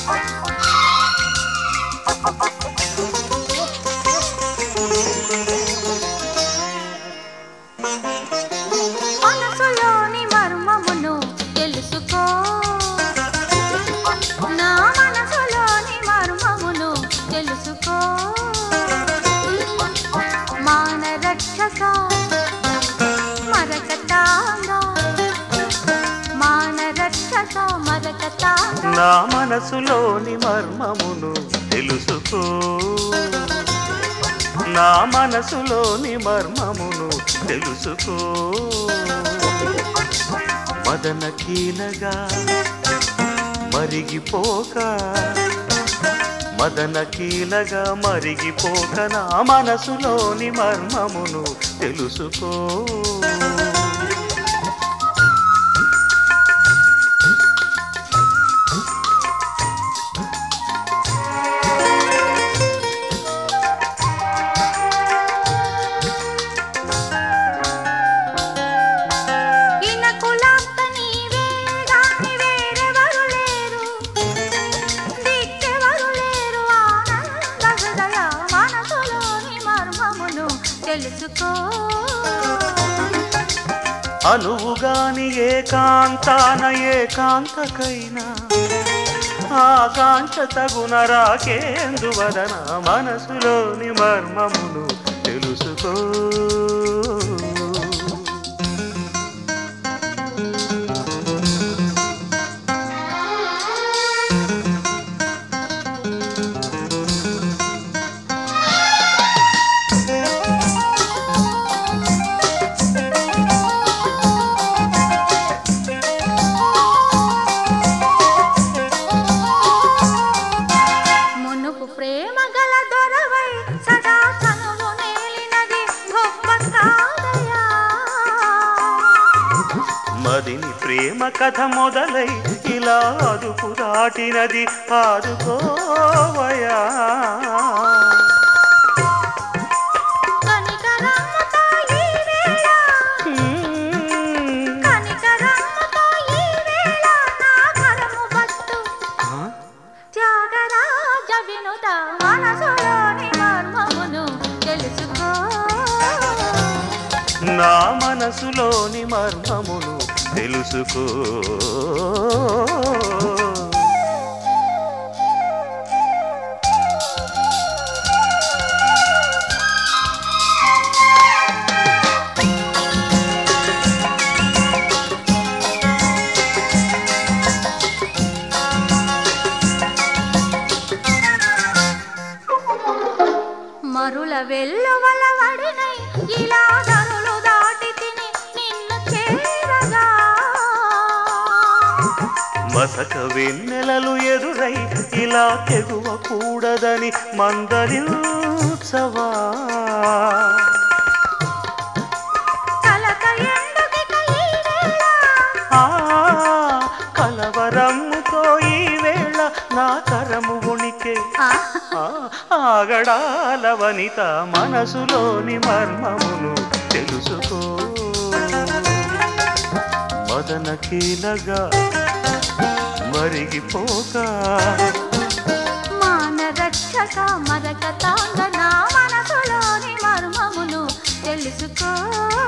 మనసులోని మర్మమును తెలుసుకో నా మనసులోని మర్మమును తెలుసుకో మాన రక్షక మరకతాంగ మాన రక్షక మరకతాంగ నా మనసులోని మర్మమును తెలుసుకో నా మనసులోని మర్మమును తెలుసుకో మదన కీలగా మరిగిపోక మదన కీలగా మరిగిపోక నా మనసులోని మర్మమును తెలుసుకో ఇనకులాంత నీవే గాని వేరెవరు లేరు దిక్కెవరు లేరు ఆనంద హృదయ మనసులోని మర్మమును తెలుసుకో అనువుగాని ఏకాంతాన ఏకాంతకైనా ఆకాంక్ష తగున రాకేందువదన మనసులోని మర్మమును తెలుసుకో మునుపు ప్రేమ గల దొరవై సదా కనువు నేలినది గొప్ప కాదయా మదిని ప్రేమ కథ మొదలై ఇలా అదుపు దాటినది ఆదుకోవయా కనికరమ్మతో ఈ వేళ హ్మ్. కనికరమ్మతో ఈ వేళ నా కరము బట్టు ఆ? త్యాగరాజ వినుత మనసులోని మర్మమును తెలుసుకో నా మనసులోని మర్మమును తెలుసుకో మరుల వెల్లువల వడినై ఇలా నరులు దాటి తిని నిన్ను చేరగా మసక వెన్నెలలు ఎదురై ఇలా తెగువ కూడదని మందరించవా కలత ఎందుకిక ఈ వేళ ఆ కలవరమ్ముతో ఈ వేళ నా కరము ఉనికి ఆ, ఆగడాల వనిత మనసులోని మర్మమును తెలుసుకో మదన కీలగా మరిగిపోక మాన రక్షక మరక తాంగ నా మనసులోని మర్మమును తెలుసుకో